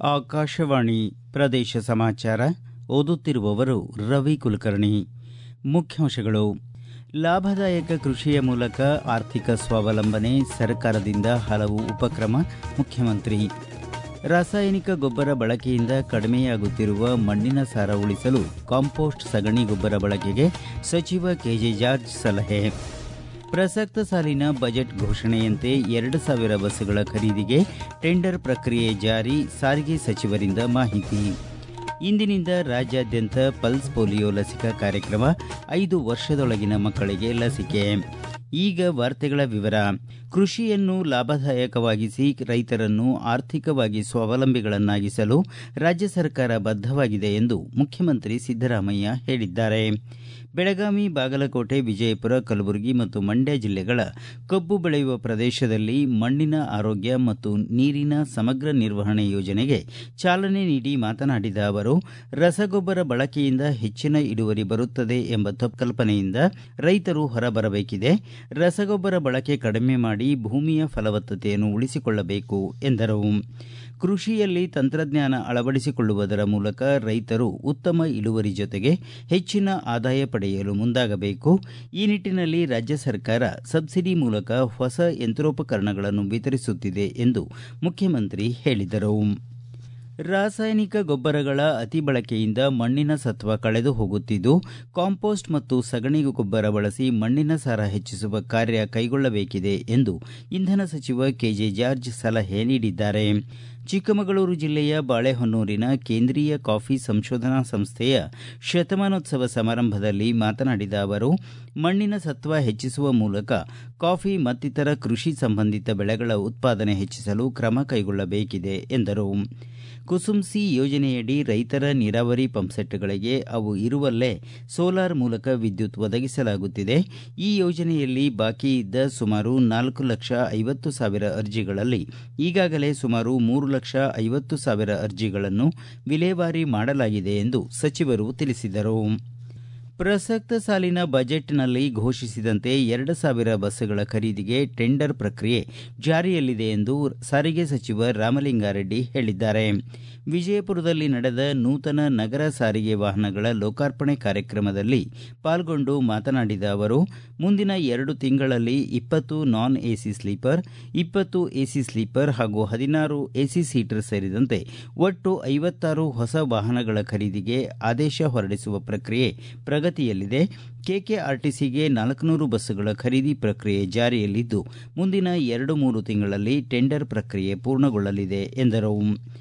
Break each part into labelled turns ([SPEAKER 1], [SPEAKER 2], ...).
[SPEAKER 1] ಆಕಾಶವಾಣಿ ಪ್ರದೇಶ ಸಮಾಚಾರ ಓದುತ್ತಿರುವವರು ರವಿ ಕುಲಕರ್ಣಿ ಮುಖ್ಯಾಂಶಗಳು ಲಾಭದಾಯಕ ಕೃಷಿಯ ಮೂಲಕ ಆರ್ಥಿಕ ಸ್ವಾವಲಂಬನೆ ಸರ್ಕಾರದಿಂದ ಹಲವು ಉಪಕ್ರಮ ಮುಖ್ಯಮಂತ್ರಿ ರಾಸಾಯನಿಕ ಗೊಬ್ಬರ ಬಳಕೆಯಿಂದ ಕಡಿಮೆಯಾಗುತ್ತಿರುವ ಮಣ್ಣಿನ ಸಾರ ಉಳಿಸಲು ಕಾಂಪೋಸ್ಟ್ ಸಗಣಿ ಗೊಬ್ಬರ ಬಳಕೆಗೆ ಸಚಿವ ಕೆಜೆ ಜಾರ್ಜ್ ಸಲಹೆ ಪ್ರಸಕ್ತ ಸಾಲಿನ ಬಜೆಟ್ ಘೋಷಣೆಯಂತೆ ಎರಡು ಸಾವಿರ ಬಸ್ಸುಗಳ ಖರೀದಿಗೆ ಟೆಂಡರ್ ಪ್ರಕ್ರಿಯೆ ಜಾರಿ ಸಾರಿಗೆ ಸಚಿವರಿಂದ ಮಾಹಿತಿ ಇಂದಿನಿಂದ ರಾಜ್ಯಾದ್ಯಂತ ಪಲ್ಸ್ ಪೋಲಿಯೋ ಲಸಿಕಾ ಕಾರ್ಯಕ್ರಮ ಐದು ವರ್ಷದೊಳಗಿನ ಮಕ್ಕಳಿಗೆ ಲಸಿಕೆ ಈಗ ವಾರ್ತೆಗಳ ವಿವರ ಕೃಷಿಯನ್ನು ಲಾಭದಾಯಕವಾಗಿಸಿ ರೈತರನ್ನು ಆರ್ಥಿಕವಾಗಿ ಸ್ವಾವಲಂಬಿಗಳನ್ನಾಗಿಸಲು ರಾಜ್ಯ ಸರ್ಕಾರ ಬದ್ಧವಾಗಿದೆ ಎಂದು ಮುಖ್ಯಮಂತ್ರಿ ಸಿದ್ದರಾಮಯ್ಯ ಹೇಳಿದ್ದಾರೆ ಬೆಳಗಾವಿ ಬಾಗಲಕೋಟೆ ವಿಜಯಪುರ ಕಲಬುರಗಿ ಮತ್ತು ಮಂಡ್ಯ ಜಿಲ್ಲೆಗಳ ಕಬ್ಬು ಬೆಳೆಯುವ ಪ್ರದೇಶದಲ್ಲಿ ಮಣ್ಣಿನ ಆರೋಗ್ಯ ಮತ್ತು ನೀರಿನ ಸಮಗ್ರ ನಿರ್ವಹಣೆ ಯೋಜನೆಗೆ ಚಾಲನೆ ನೀಡಿ ಮಾತನಾಡಿದ ಅವರು ರಸಗೊಬ್ಬರ ಬಳಕೆಯಿಂದ ಹೆಚ್ಚಿನ ಇಳುವರಿ ಬರುತ್ತದೆ ಎಂಬ ಕಲ್ಪನೆಯಿಂದ ರೈತರು ಹೊರಬರಬೇಕಿದೆ ರಸಗೊಬ್ಬರ ಬಳಕೆ ಕಡಿಮೆ ಮಾಡಿ ಭೂಮಿಯ ಫಲವತ್ತತೆಯನ್ನು ಉಳಿಸಿಕೊಳ್ಳಬೇಕು ಎಂದರು ಕೃಷಿಯಲ್ಲಿ ತಂತ್ರಜ್ಞಾನ ಅಳವಡಿಸಿಕೊಳ್ಳುವುದರ ಮೂಲಕ ರೈತರು ಉತ್ತಮ ಇಳುವರಿ ಜೊತೆಗೆ ಹೆಚ್ಚಿನ ಆದಾಯ ಪಡೆಯಲು ಮುಂದಾಗಬೇಕು ಈ ನಿಟ್ಟಿನಲ್ಲಿ ರಾಜ್ಯ ಸರ್ಕಾರ ಸಬ್ಸಿಡಿ ಮೂಲಕ ಹೊಸ ಯಂತ್ರೋಪಕರಣಗಳನ್ನು ವಿತರಿಸುತ್ತಿದೆ ಎಂದು ಮುಖ್ಯಮಂತ್ರಿ ಹೇಳಿದರು ರಾಸಾಯನಿಕ ಗೊಬ್ಬರಗಳ ಅತಿ ಬಳಕೆಯಿಂದ ಮಣ್ಣಿನ ಸತ್ವ ಕಳೆದು ಹೋಗುತ್ತಿದ್ದು ಕಾಂಪೋಸ್ಟ್ ಮತ್ತು ಸಗಣಿ ಗೊಬ್ಬರ ಬಳಸಿ ಮಣ್ಣಿನ ಸಾರ ಹೆಚ್ಚಿಸುವ ಕಾರ್ಯ ಕೈಗೊಳ್ಳಬೇಕಿದೆ ಎಂದು ಇಂಧನ ಸಚಿವ ಕೆಜೆ ಜಾರ್ಜ್ ಸಲಹೆ ನೀಡಿದ್ದಾರೆ ಚಿಕ್ಕಮಗಳೂರು ಜಿಲ್ಲೆಯ ಬಾಳೆಹೊನ್ನೂರಿನ ಕೇಂದ್ರೀಯ ಕಾಫಿ ಸಂಶೋಧನಾ ಸಂಸ್ಥೆಯ ಶತಮಾನೋತ್ಸವ ಸಮಾರಂಭದಲ್ಲಿ ಮಾತನಾಡಿದ ಅವರು ಮಣ್ಣಿನ ಸತ್ವ ಹೆಚ್ಚಿಸುವ ಮೂಲಕ ಕಾಫಿ ಮತ್ತಿತರ ಕೃಷಿ ಸಂಬಂಧಿತ ಬೆಳೆಗಳ ಉತ್ಪಾದನೆ ಹೆಚ್ಚಿಸಲು ಕ್ರಮ ಕೈಗೊಳ್ಳಬೇಕಿದೆ ಎಂದರು ಕುಸುಮ್-ಸಿ ಯೋಜನೆಯಡಿ ರೈತರ ನೀರಾವರಿ ಪಂಪ್ಸೆಟ್ಗಳಿಗೆ ಅವು ಇರುವಲ್ಲೇ ಸೋಲಾರ್ ಮೂಲಕ ವಿದ್ಯುತ್ ಒದಗಿಸಲಾಗುತ್ತಿದೆ ಈ ಯೋಜನೆಯಲ್ಲಿ ಬಾಕಿ ಇದ್ದ ಸುಮಾರು ನಾಲ್ಕು ಲಕ್ಷ ಐವತ್ತು ಸಾವಿರ ಅರ್ಜಿಗಳಲ್ಲಿ ಈಗಾಗಲೇ ಸುಮಾರು ಮೂರು ಲಕ್ಷ ಐವತ್ತು ಸಾವಿರ ಅರ್ಜಿಗಳನ್ನು ವಿಲೇವಾರಿ ಮಾಡಲಾಗಿದೆ ಎಂದು ಸಚಿವರು ತಿಳಿಸಿದರು ಪ್ರಸಕ್ತ ಸಾಲಿನ ಬಜೆಟ್ನಲ್ಲಿ ಘೋಷಿಸಿದಂತೆ ಎರಡು ಸಾವಿರ ಬಸ್ಸುಗಳ ಖರೀದಿಗೆ ಟೆಂಡರ್ ಪ್ರಕ್ರಿಯೆ ಜಾರಿಯಲ್ಲಿದೆ ಎಂದು ಸಾರಿಗೆ ಸಚಿವ ರಾಮಲಿಂಗಾರೆಡ್ಡಿ ಹೇಳಿದ್ದಾರೆ ವಿಜಯಪುರದಲ್ಲಿ ನಡೆದ ನೂತನ ನಗರ ಸಾರಿಗೆ ವಾಹನಗಳ ಲೋಕಾರ್ಪಣೆ ಕಾರ್ಯಕ್ರಮದಲ್ಲಿ ಪಾಲ್ಗೊಂಡು ಮಾತನಾಡಿದ ಅವರು ಮುಂದಿನ ಎರಡು ತಿಂಗಳಲ್ಲಿ ಇಪ್ಪತ್ತು ನಾನ್ ಎಸಿ ಸ್ಲೀಪರ್ ಇಪ್ಪತ್ತು ಎಸಿ ಸ್ಲೀಪರ್ ಹಾಗೂ ಹದಿನಾರು ಎಸಿ ಸೀಟರ್ ಸೇರಿದಂತೆ ಒಟ್ಟು ಐವತ್ತಾರು ಹೊಸ ವಾಹನಗಳ ಖರೀದಿಗೆ ಆದೇಶ ಹೊರಡಿಸುವ ಪ್ರಕ್ರಿಯೆ ಪ್ರಗತಿಯಲ್ಲಿದೆ ಕೆಕೆಆರ್ಟಿಸಿಗೆ ನಾಲ್ಕುನೂರು ಬಸ್ಸುಗಳ ಖರೀದಿ ಪ್ರಕ್ರಿಯೆ ಜಾರಿಯಲ್ಲಿದ್ದು ಮುಂದಿನ ಎರಡು ಮೂರು ತಿಂಗಳಲ್ಲಿ ಟೆಂಡರ್ ಪ್ರಕ್ರಿಯೆ ಪೂರ್ಣಗೊಳ್ಳಲಿದೆ ಎಂದರು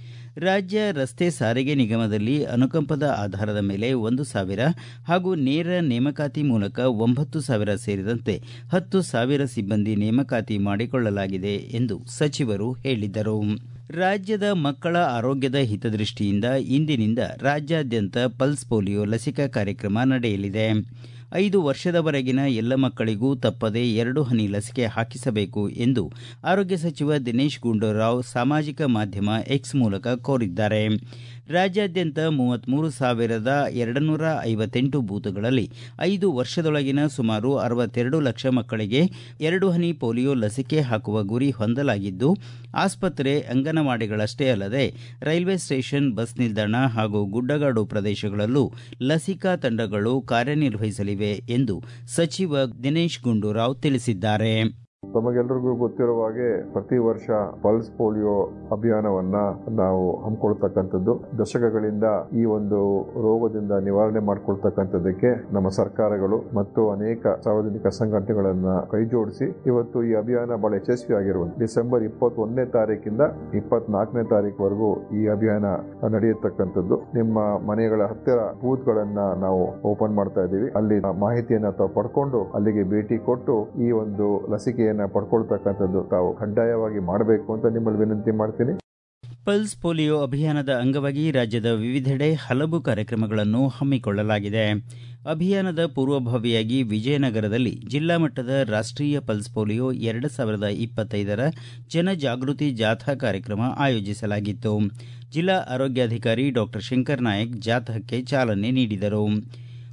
[SPEAKER 1] ರಾಜ್ಯ ರಸ್ತೆ ಸಾರಿಗೆ ನಿಗಮದಲ್ಲಿ ಅನುಕಂಪದ ಆಧಾರದ ಮೇಲೆ ಒಂದು ಸಾವಿರ ಹಾಗೂ ನೇರ ನೇಮಕಾತಿ ಮೂಲಕ ಒಂಬತ್ತು ಸಾವಿರ ಸೇರಿದಂತೆ ಹತ್ತು ಸಾವಿರ ಸಿಬ್ಬಂದಿ ನೇಮಕಾತಿ ಮಾಡಿಕೊಳ್ಳಲಾಗಿದೆ ಎಂದು ಸಚಿವರು ಹೇಳಿದರು ರಾಜ್ಯದ ಮಕ್ಕಳ ಆರೋಗ್ಯದ ಹಿತದೃಷ್ಟಿಯಿಂದ ಇಂದಿನಿಂದ ರಾಜ್ಯಾದ್ಯಂತ ಪಲ್ಸ್ ಪೋಲಿಯೋ ಲಸಿಕಾ ಕಾರ್ಯಕ್ರಮ ನಡೆಯಲಿದೆ ಐದು ವರ್ಷದವರೆಗಿನ ಎಲ್ಲ ಮಕ್ಕಳಿಗೂ ತಪ್ಪದೆ ಎರಡು ಹನಿ ಲಸಿಕೆ ಹಾಕಿಸಬೇಕು ಎಂದು ಆರೋಗ್ಯ ಸಚಿವ ದಿನೇಶ್ ಗುಂಡೂರಾವ್ ಸಾಮಾಜಿಕ ಮಾಧ್ಯಮ ಎಕ್ಸ್ ಮೂಲಕ ಕೋರಿದ್ದಾರೆ ರಾಜ್ಯಾದ್ಯಂತ ಮೂವತ್ಮೂರು ಸಾವಿರದ ಎರಡುನೂರ ಐವತ್ತೆಂಟು ಬೂತ್ಗಳಲ್ಲಿ ಐದು ವರ್ಷದೊಳಗಿನ ಸುಮಾರು ಅರವತ್ತೆರಡು ಲಕ್ಷ ಮಕ್ಕಳಿಗೆ ಎರಡು ಹನಿ ಪೋಲಿಯೋ ಲಸಿಕೆ ಹಾಕುವ ಗುರಿ ಹೊಂದಲಾಗಿದ್ದು ಆಸ್ಪತ್ರೆ ಅಂಗನವಾಡಿಗಳಷ್ಟೇ ಅಲ್ಲದೆ ರೈಲ್ವೆ ಸ್ಟೇಷನ್ ಬಸ್ ನಿಲ್ದಾಣ ಹಾಗೂ ಗುಡ್ಡಗಾಡು ಪ್ರದೇಶಗಳಲ್ಲೂ ಲಸಿಕಾ ತಂಡಗಳು ಕಾರ್ಯನಿರ್ವಹಿಸಲಿವೆ ಎಂದು ಸಚಿವ ದಿನೇಶ್ ಗುಂಡೂರಾವ್ ತಿಳಿಸಿದ್ದಾರೆ
[SPEAKER 2] ತಮಗೆಲ್ಲರಿಗೂ ಗೊತ್ತಿರುವ ಹಾಗೆ ಪ್ರತಿ ವರ್ಷ ಪಲ್ಸ್ ಪೋಲಿಯೋ ಅಭಿಯಾನವನ್ನ ನಾವು ಹಮ್ಮಿಕೊಳ್ತಕ್ಕಂಥದ್ದು ದಶಕಗಳಿಂದ ಈ ಒಂದು ರೋಗದಿಂದ ನಿವಾರಣೆ ಮಾಡಿಕೊಳ್ತಕ್ಕಂಥದ್ದಕ್ಕೆ ನಮ್ಮ ಸರ್ಕಾರಗಳು ಮತ್ತು ಅನೇಕ ಸಾರ್ವಜನಿಕ ಸಂಘಟನೆಗಳನ್ನ ಕೈಜೋಡಿಸಿ ಇವತ್ತು ಈ ಅಭಿಯಾನ ಬಹಳ ಯಶಸ್ವಿಯಾಗಿರುವುದು ಡಿಸೆಂಬರ್ ಇಪ್ಪತ್ತೊಂದನೇ ತಾರೀಕಿಂದ ಇಪ್ಪತ್ನಾಲ್ಕನೇ ತಾರೀಕುವರೆಗೂ ಈ ಅಭಿಯಾನ ನಡೆಯತಕ್ಕಂಥದ್ದು ನಿಮ್ಮ ಮನೆಗಳ ಹತ್ತಿರ ಬೂತ್ ಗಳನ್ನ ನಾವು ಓಪನ್ ಮಾಡ್ತಾ ಇದ್ದೀವಿ ಅಲ್ಲಿ ಮಾಹಿತಿಯನ್ನ ತಾವು ಪಡ್ಕೊಂಡು ಅಲ್ಲಿಗೆ ಭೇಟಿ ಕೊಟ್ಟು ಈ ಒಂದು ಲಸಿಕೆಯನ್ನ ಪಡ್ಕೊಳ್ತಕ್ಕಂಥದ್ದು ತಾವು ಕಡ್ಡಾಯವಾಗಿ ಮಾಡಬೇಕು ಅಂತ ನಿಮ್ಮಲ್ಲಿ ವಿನಂತಿ ಮಾಡ್ತೀನಿ
[SPEAKER 1] ಪಲ್ಸ್ ಪೋಲಿಯೋ ಅಭಿಯಾನದ ಅಂಗವಾಗಿ ರಾಜ್ಯದ ವಿವಿಧೆಡೆ ಹಲವು ಕಾರ್ಯಕ್ರಮಗಳನ್ನು ಹಮ್ಮಿಕೊಳ್ಳಲಾಗಿದೆ ಅಭಿಯಾನದ ಪೂರ್ವಭಾವಿಯಾಗಿ ವಿಜಯನಗರದಲ್ಲಿ ಜಿಲ್ಲಾ ಮಟ್ಟದ ರಾಷ್ಟೀಯ ಪಲ್ಸ್ ಪೋಲಿಯೋ ಎರಡು ಸಾವಿರದ ಇಪ್ಪತ್ತೈದರ ಜನಜಾಗೃತಿ ಜಾಥಾ ಕಾರ್ಯಕ್ರಮ ಆಯೋಜಿಸಲಾಗಿತ್ತು ಜಿಲ್ಲಾ ಆರೋಗ್ಯಾಧಿಕಾರಿ ಡಾಕ್ಟರ್ ಶಂಕರ್ ನಾಯಕ್ ಜಾಥಾಕ್ಕೆ ಚಾಲನೆ ನೀಡಿದರು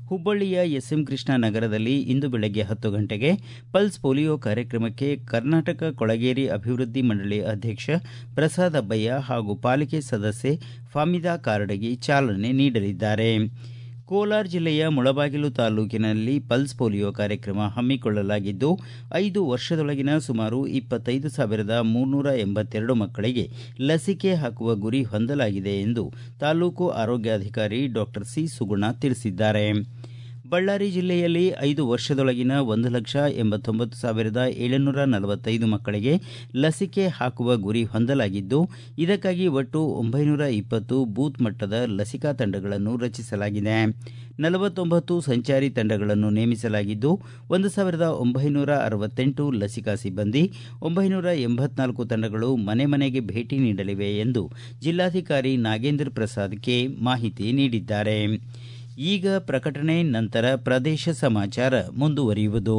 [SPEAKER 1] ಹುಬ್ಬಳ್ಳಿಯ ಎಸ್ಎಂ ಕೃಷ್ಣ ನಗರದಲ್ಲಿ ಇಂದು ಬೆಳಗ್ಗೆ ಹತ್ತು ಗಂಟೆಗೆ ಪಲ್ಸ್ ಪೋಲಿಯೋ ಕಾರ್ಯಕ್ರಮಕ್ಕೆ ಕರ್ನಾಟಕ ಕೊಳಗೇರಿ ಅಭಿವೃದ್ಧಿ ಮಂಡಳಿ ಅಧ್ಯಕ್ಷ ಪ್ರಸಾದ್ ಅಬ್ಬಯ್ಯ ಹಾಗೂ ಪಾಲಿಕೆ ಸದಸ್ಯೆ ಫಾಮಿದಾ ಕಾರಡಗಿ ಚಾಲನೆ ನೀಡಲಿದ್ದಾರೆ ಕೋಲಾರ ಜಿಲ್ಲೆಯ ಮುಳಬಾಗಿಲು ತಾಲೂಕಿನಲ್ಲಿ ಪಲ್ಸ್ ಪೋಲಿಯೋ ಕಾರ್ಯಕ್ರಮ ಹಮ್ಮಿಕೊಳ್ಳಲಾಗಿದ್ದು ಐದು ವರ್ಷದೊಳಗಿನ ಸುಮಾರು ಇಪ್ಪತ್ತೈದು ಸಾವಿರದ ಮೂರ್ನೂರ ಎಂಬತ್ತೆರಡು ಮಕ್ಕಳಿಗೆ ಲಸಿಕೆ ಹಾಕುವ ಗುರಿ ಹೊಂದಲಾಗಿದೆ ಎಂದು ತಾಲೂಕು ಆರೋಗ್ಯಾಧಿಕಾರಿ ಡಾಕ್ಟರ್ ಸಿ ಸುಗುಣ ತಿಳಿಸಿದ್ದಾರೆ ಬಳ್ಳಾರಿ ಜಿಲ್ಲೆಯಲ್ಲಿ ಐದು ವರ್ಷದೊಳಗಿನ ಒಂದು ಲಕ್ಷ ಎಂಬತ್ತೊಂಬತ್ತು ಸಾವಿರದ ಏಳುನೂರ ನಲವತ್ತೈದು ಮಕ್ಕಳಿಗೆ ಲಸಿಕೆ ಹಾಕುವ ಗುರಿ ಹೊಂದಲಾಗಿದ್ದು ಇದಕ್ಕಾಗಿ ಒಟ್ಟು ಒಂಬೈನೂರ ಇಪ್ಪತ್ತು ಬೂತ್ ಮಟ್ಟದ ಲಸಿಕಾ ತಂಡಗಳನ್ನು ರಚಿಸಲಾಗಿದೆ ನಲವತ್ತೊಂಬತ್ತು ಸಂಚಾರಿ ತಂಡಗಳನ್ನು ನೇಮಿಸಲಾಗಿದ್ದು ಒಂದು ಸಾವಿರದ ಒಂಬೈನೂರ ಅರವತ್ತೆಂಟು ಲಸಿಕಾ ಸಿಬ್ಬಂದಿ ಒಂಬೈನೂರ ಎಂಬತ್ನಾಲ್ಕು ತಂಡಗಳು ಮನೆ ಮನೆಗೆ ಭೇಟಿ ನೀಡಲಿವೆ ಎಂದು ಜಿಲ್ಲಾಧಿಕಾರಿ ನಾಗೇಂದ್ರ ಪ್ರಸಾದ್ ಕೆ ಮಾಹಿತಿ ನೀಡಿದ್ದಾರೆ ಈಗ ಪ್ರಕಟಣೆ ನಂತರ ಪ್ರದೇಶ ಸಮಾಚಾರ ಮುಂದುವರಿಯುವುದು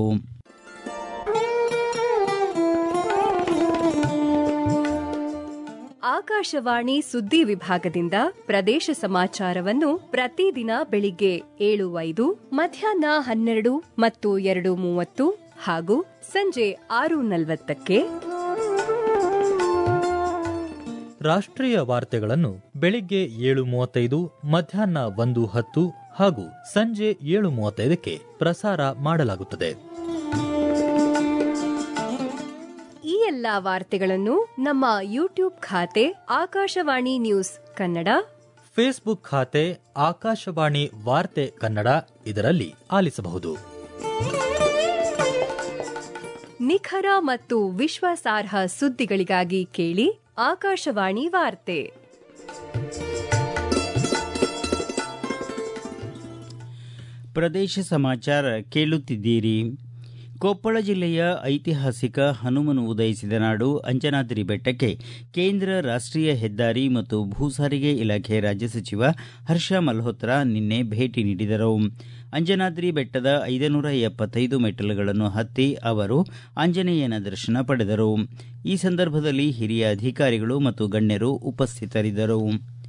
[SPEAKER 3] ಆಕಾಶವಾಣಿ ಸುದ್ದಿ ವಿಭಾಗದಿಂದ ಪ್ರದೇಶ ಸಮಾಚಾರವನ್ನು ಪ್ರತಿದಿನ ಬೆಳಿಗ್ಗೆ ಏಳು ಐದು ಮಧ್ಯಾಹ್ನ ಹನ್ನೆರಡು ಮತ್ತು ಎರಡು ಮೂವತ್ತು ಹಾಗೂ ಸಂಜೆ ಆರು ನಲವತ್ತಕ್ಕೆ
[SPEAKER 4] ರಾಷ್ಟ್ರೀಯ ವಾರ್ತೆಗಳನ್ನು ಬೆಳಿಗ್ಗೆ ಏಳು ಮೂವತ್ತೈದು ಮಧ್ಯಾಹ್ನ ಒಂದು ಹತ್ತು ಹಾಗೂ ಸಂಜೆ ಏಳು ಮೂವತ್ತೈದಕ್ಕೆ ಪ್ರಸಾರ ಮಾಡಲಾಗುತ್ತದೆ
[SPEAKER 3] ಈ ಎಲ್ಲಾ ವಾರ್ತೆಗಳನ್ನು ನಮ್ಮ ಯೂಟ್ಯೂಬ್ ಖಾತೆ ಆಕಾಶವಾಣಿ ನ್ಯೂಸ್ ಕನ್ನಡ
[SPEAKER 4] ಫೇಸ್ಬುಕ್ ಖಾತೆ ಆಕಾಶವಾಣಿ ವಾರ್ತೆ ಕನ್ನಡ ಇದರಲ್ಲಿ ಆಲಿಸಬಹುದು
[SPEAKER 3] ನಿಖರ ಮತ್ತು ವಿಶ್ವಾಸಾರ್ಹ ಸುದ್ದಿಗಳಿಗಾಗಿ ಕೇಳಿ ಆಕಾಶವಾಣಿ ವಾರ್ತೆ
[SPEAKER 1] ಪ್ರದೇಶ ಸಮಾಚಾರ ಕೇಳುತ್ತಿದ್ದೀರಿ ಕೊಪ್ಪಳ ಜಿಲ್ಲೆಯ ಐತಿಹಾಸಿಕ ಹನುಮನು ಉದಯಿಸಿದ ನಾಡು ಅಂಜನಾದ್ರಿ ಬೆಟ್ಟಕ್ಕೆ ಕೇಂದ್ರ ರಾಷ್ಟ್ರೀಯ ಹೆದ್ದಾರಿ ಮತ್ತು ಭೂ ಸಾರಿಗೆ ಇಲಾಖೆ ರಾಜ್ಯ ಸಚಿವ ಹರ್ಷ ಮಲ್ಹೋತ್ರಾ ನಿನ್ನೆ ಭೇಟಿ ನೀಡಿದರು ಅಂಜನಾದ್ರಿ ಬೆಟ್ಟದ ಐದನೂರ ಎಪ್ಪತ್ತೈದು ಮೆಟ್ಟಲುಗಳನ್ನು ಹತ್ತಿ ಅವರು ಆಂಜನೇಯನ ದರ್ಶನ ಪಡೆದರು ಈ ಸಂದರ್ಭದಲ್ಲಿ ಹಿರಿಯ ಅಧಿಕಾರಿಗಳು ಮತ್ತು ಗಣ್ಯರು ಉಪಸ್ಥಿತರಿದ್ದರು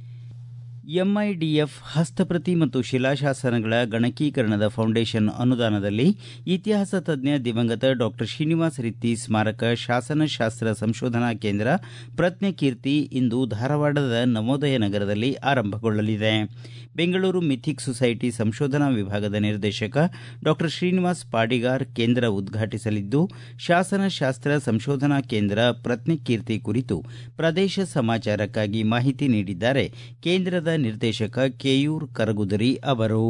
[SPEAKER 1] ಎಂಐಡಿಎಫ್ ಹಸ್ತಪ್ರತಿ ಮತ್ತು ಶಿಲಾಶಾಸನಗಳ ಗಣಕೀಕರಣದ ಫೌಂಡೇಶನ್ ಅನುದಾನದಲ್ಲಿ ಇತಿಹಾಸ ತಜ್ಞ ದಿವಂಗತ ಡಾಕ್ಟರ್ ಶ್ರೀನಿವಾಸ ರಿತ್ತಿ ಸ್ಮಾರಕ ಶಾಸನಶಾಸ್ತ್ರ ಸಂಶೋಧನಾ ಕೇಂದ್ರ ಪ್ರಜ್ಞಕೀರ್ತಿ ಇಂದು ಧಾರವಾಡದ ನವೋದಯ ನಗರದಲ್ಲಿ ಆರಂಭಗೊಳ್ಳಲಿದೆ ಬೆಂಗಳೂರು ಮಿಥಿಕ್ ಸೊಸೈಟಿ ಸಂಶೋಧನಾ ವಿಭಾಗದ ನಿರ್ದೇಶಕ ಡಾಕ್ಟರ್ ಶ್ರೀನಿವಾಸ್ ಪಾಡಿಗಾರ್ ಕೇಂದ್ರ ಉದ್ಘಾಟಿಸಲಿದ್ದು ಶಾಸನಶಾಸ್ತ್ರ ಸಂಶೋಧನಾ ಕೇಂದ್ರ ಪ್ರಜ್ಞಕೀರ್ತಿ ಕುರಿತು ಪ್ರದೇಶ ಸಮಾಚಾರಕ್ಕಾಗಿ ಮಾಹಿತಿ ನೀಡಿದ್ದಾರೆ ಕೇಂದ್ರದ ನಿರ್ದೇಶಕ ಕೆಯೂರ್ ಕರಗುದರಿ ಅವರು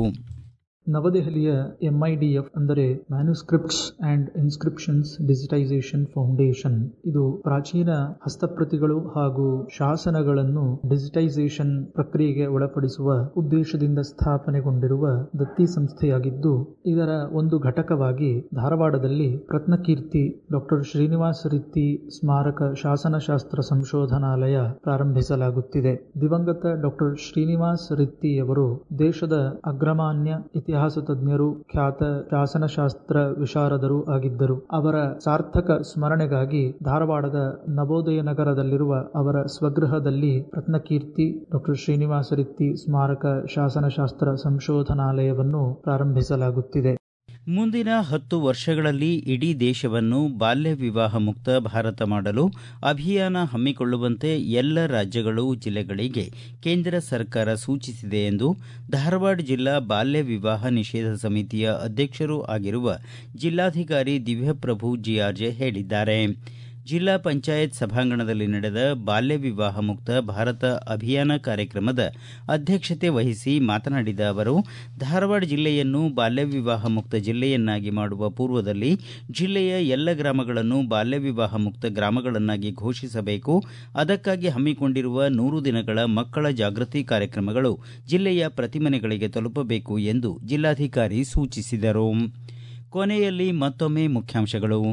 [SPEAKER 5] ನವದೆಹಲಿಯ ಎಂಐಡಿಎಫ್ ಅಂದರೆ manuscripts and inscriptions digitization foundation ಇದು ಪ್ರಾಚೀನ ಹಸ್ತಪ್ರತಿಗಳು ಹಾಗೂ ಶಾಸನಗಳನ್ನು ಡಿಜಿಟೈಸೇಷನ್ ಪ್ರಕ್ರಿಯೆಗೆ ಒಳಪಡಿಸುವ ಉದ್ದೇಶದಿಂದ ಸ್ಥಾಪನೆಗೊಂಡಿರುವ ದತ್ತಿ ಸಂಸ್ಥೆಯಾಗಿದ್ದು ಇದರ ಒಂದು ಘಟಕವಾಗಿ ಧಾರವಾಡದಲ್ಲಿ ರತ್ನಕೀರ್ತಿ ಡಾಕ್ಟರ್ ಶ್ರೀನಿವಾಸ ರಿತ್ತಿ ಸ್ಮಾರಕ ಶಾಸನಶಾಸ್ತ್ರ ಸಂಶೋಧನಾಲಯ ಪ್ರಾರಂಭಿಸಲಾಗುತ್ತಿದೆ ದಿವಂಗತ ಡಾಕ್ಟರ್ ಶ್ರೀನಿವಾಸ್ ರಿತ್ತಿಯವರು ದೇಶದ ಅಗ್ರಮಾನ್ಯ ಇತಿಹಾಸ ತಜ್ಞರು ಖ್ಯಾತ ಶಾಸನಶಾಸ್ತ್ರ ವಿಶಾರದರು ಆಗಿದ್ದರು ಅವರ ಸಾರ್ಥಕ ಸ್ಮರಣೆಗಾಗಿ ಧಾರವಾಡದ ನವೋದಯ ನಗರದಲ್ಲಿರುವ ಅವರ ಸ್ವಗೃಹದಲ್ಲಿ ರತ್ನಕೀರ್ತಿ ಡಾಕ್ಟರ್ ಶ್ರೀನಿವಾಸ ರಿತ್ತಿ ಸ್ಮಾರಕ ಶಾಸನಶಾಸ್ತ್ರ ಸಂಶೋಧನಾಲಯವನ್ನು ಪ್ರಾರಂಭಿಸಲಾಗುತ್ತಿದೆ
[SPEAKER 1] ಮುಂದಿನ ಹತ್ತು ವರ್ಷಗಳಲ್ಲಿ ಇಡೀ ದೇಶವನ್ನು ಬಾಲ್ಯ ವಿವಾಹ ಮುಕ್ತ ಭಾರತ ಮಾಡಲು ಅಭಿಯಾನ ಹಮ್ಮಿಕೊಳ್ಳುವಂತೆ ಎಲ್ಲ ರಾಜ್ಯಗಳು ಜಿಲ್ಲೆಗಳಿಗೆ ಕೇಂದ್ರ ಸರ್ಕಾರ ಸೂಚಿಸಿದೆ ಎಂದು ಧಾರವಾಡ ಜಿಲ್ಲಾ ಬಾಲ್ಯ ವಿವಾಹ ನಿಷೇಧ ಸಮಿತಿಯ ಅಧ್ಯಕ್ಷರೂ ಆಗಿರುವ ಜಿಲ್ಲಾಧಿಕಾರಿ ದಿವ್ಯಪ್ರಭು ಜಿಆರ್ಜೆ ಹೇಳಿದ್ದಾರೆ ಜಿಲ್ಲಾ ಪಂಚಾಯತ್ ಸಭಾಂಗಣದಲ್ಲಿ ನಡೆದ ಬಾಲ್ಯ ವಿವಾಹ ಮುಕ್ತ ಭಾರತ ಅಭಿಯಾನ ಕಾರ್ಯಕ್ರಮದ ಅಧ್ಯಕ್ಷತೆ ವಹಿಸಿ ಮಾತನಾಡಿದ ಅವರು ಧಾರವಾಡ ಜಿಲ್ಲೆಯನ್ನು ಬಾಲ್ಯ ವಿವಾಹ ಮುಕ್ತ ಜಿಲ್ಲೆಯನ್ನಾಗಿ ಮಾಡುವ ಪೂರ್ವದಲ್ಲಿ ಜಿಲ್ಲೆಯ ಎಲ್ಲ ಗ್ರಾಮಗಳನ್ನು ಬಾಲ್ಯ ವಿವಾಹ ಮುಕ್ತ ಗ್ರಾಮಗಳನ್ನಾಗಿ ಘೋಷಿಸಬೇಕು ಅದಕ್ಕಾಗಿ ಹಮ್ಮಿಕೊಂಡಿರುವ ನೂರು ದಿನಗಳ ಮಕ್ಕಳ ಜಾಗೃತಿ ಕಾರ್ಯಕ್ರಮಗಳು ಜಿಲ್ಲೆಯ ಪ್ರತಿ ಮನೆಗಳಿಗೆ ತಲುಪಬೇಕು ಎಂದು ಜಿಲ್ಲಾಧಿಕಾರಿ ಸೂಚಿಸಿದರು ಕೊನೆಯಲ್ಲಿ ಮತ್ತೊಮ್ಮೆ ಮುಖ್ಯಾಂಶಗಳು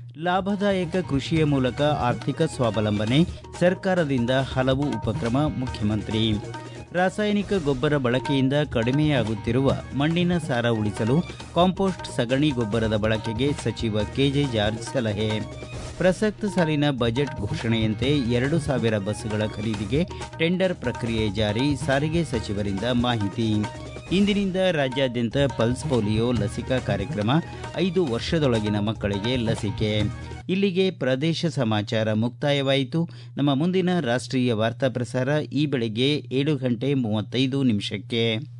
[SPEAKER 1] ಲಾಭದಾಯಕ ಕೃಷಿಯ ಮೂಲಕ ಆರ್ಥಿಕ ಸ್ವಾವಲಂಬನೆ ಸರ್ಕಾರದಿಂದ ಹಲವು ಉಪಕ್ರಮ ಮುಖ್ಯಮಂತ್ರಿ ರಾಸಾಯನಿಕ ಗೊಬ್ಬರ ಬಳಕೆಯಿಂದ ಕಡಿಮೆಯಾಗುತ್ತಿರುವ ಮಣ್ಣಿನ ಸಾರ ಉಳಿಸಲು ಕಾಂಪೋಸ್ಟ್ ಸಗಣಿ ಗೊಬ್ಬರದ ಬಳಕೆಗೆ ಸಚಿವ ಕೆಜೆ ಜಾರ್ಜ್ ಸಲಹೆ ಪ್ರಸಕ್ತ ಸಾಲಿನ ಬಜೆಟ್ ಘೋಷಣೆಯಂತೆ ಎರಡು ಸಾವಿರ ಬಸ್ಸುಗಳ ಖರೀದಿಗೆ ಟೆಂಡರ್ ಪ್ರಕ್ರಿಯೆ ಜಾರಿ ಸಾರಿಗೆ ಸಚಿವರಿಂದ ಮಾಹಿತಿ ಇಂದಿನಿಂದ ರಾಜ್ಯಾದ್ಯಂತ ಪಲ್ಸ್ ಪೋಲಿಯೋ ಲಸಿಕಾ ಕಾರ್ಯಕ್ರಮ ಐದು ವರ್ಷದೊಳಗಿನ ಮಕ್ಕಳಿಗೆ ಲಸಿಕೆ ಇಲ್ಲಿಗೆ ಪ್ರದೇಶ ಸಮಾಚಾರ ಮುಕ್ತಾಯವಾಯಿತು ನಮ್ಮ ಮುಂದಿನ ರಾಷ್ಟ್ರೀಯ ವಾರ್ತಾ ಪ್ರಸಾರ ಈ ಬೆಳಗ್ಗೆ ಏಳು ಗಂಟೆ ಮೂವತ್ತೈದು ನಿಮಿಷಕ್ಕೆ